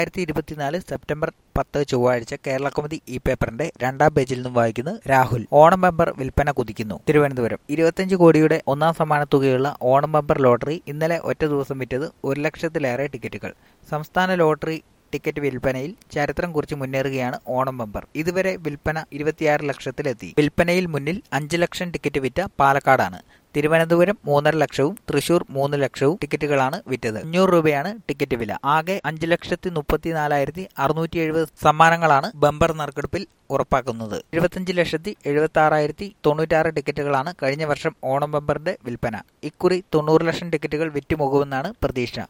രണ്ടായിരത്തി ഇരുപത്തിനാല് സെപ്റ്റംബർ പത്ത് ചൊവ്വാഴ്ച കേരള കൗമുദി ഈ പേപ്പറിന്റെ രണ്ടാം പേജിൽ നിന്നും വായിക്കുന്നത് രാഹുൽ ഓണം ബമ്പർ വിൽപ്പന കുതിക്കുന്നു തിരുവനന്തപുരം ഇരുപത്തിയഞ്ച് കോടിയുടെ ഒന്നാം സമ്മാന തുകയുള്ള ഓണം ബമ്പർ ലോട്ടറി ഇന്നലെ ഒറ്റ ദിവസം വിറ്റത് ഒരു ലക്ഷത്തിലേറെ ടിക്കറ്റുകൾ സംസ്ഥാന ലോട്ടറി ടിക്കറ്റ് വിൽപ്പനയിൽ ചരിത്രം കുറിച്ച് മുന്നേറുകയാണ് ഓണം ബമ്പർ ഇതുവരെ വിൽപ്പന ഇരുപത്തിയാറ് ലക്ഷത്തിലെത്തി വിൽപ്പനയിൽ മുന്നിൽ അഞ്ച് ലക്ഷം ടിക്കറ്റ് വിറ്റ പാലക്കാടാണ് തിരുവനന്തപുരം മൂന്നര ലക്ഷവും തൃശൂർ മൂന്ന് ലക്ഷവും ടിക്കറ്റുകളാണ് വിറ്റത് അഞ്ഞൂറ് രൂപയാണ് ടിക്കറ്റ് വില ആകെ അഞ്ച് ലക്ഷത്തി മുപ്പത്തിനാലായിരത്തി അറുന്നൂറ്റി എഴുപത് സമ്മാനങ്ങളാണ് ബമ്പർ നറുക്കെടുപ്പിൽ ഉറപ്പാക്കുന്നത് എഴുപത്തിയഞ്ച് ലക്ഷത്തി എഴുപത്തി ആറായിരത്തി തൊണ്ണൂറ്റാറ് ടിക്കറ്റുകളാണ് കഴിഞ്ഞ വർഷം ഓണം ബമ്പറിന്റെ വിൽപ്പന ഇക്കുറി തൊണ്ണൂറ് ലക്ഷം ടിക്കറ്റുകൾ വിറ്റുപോകുമെന്നാണ് പ്രതീക്ഷ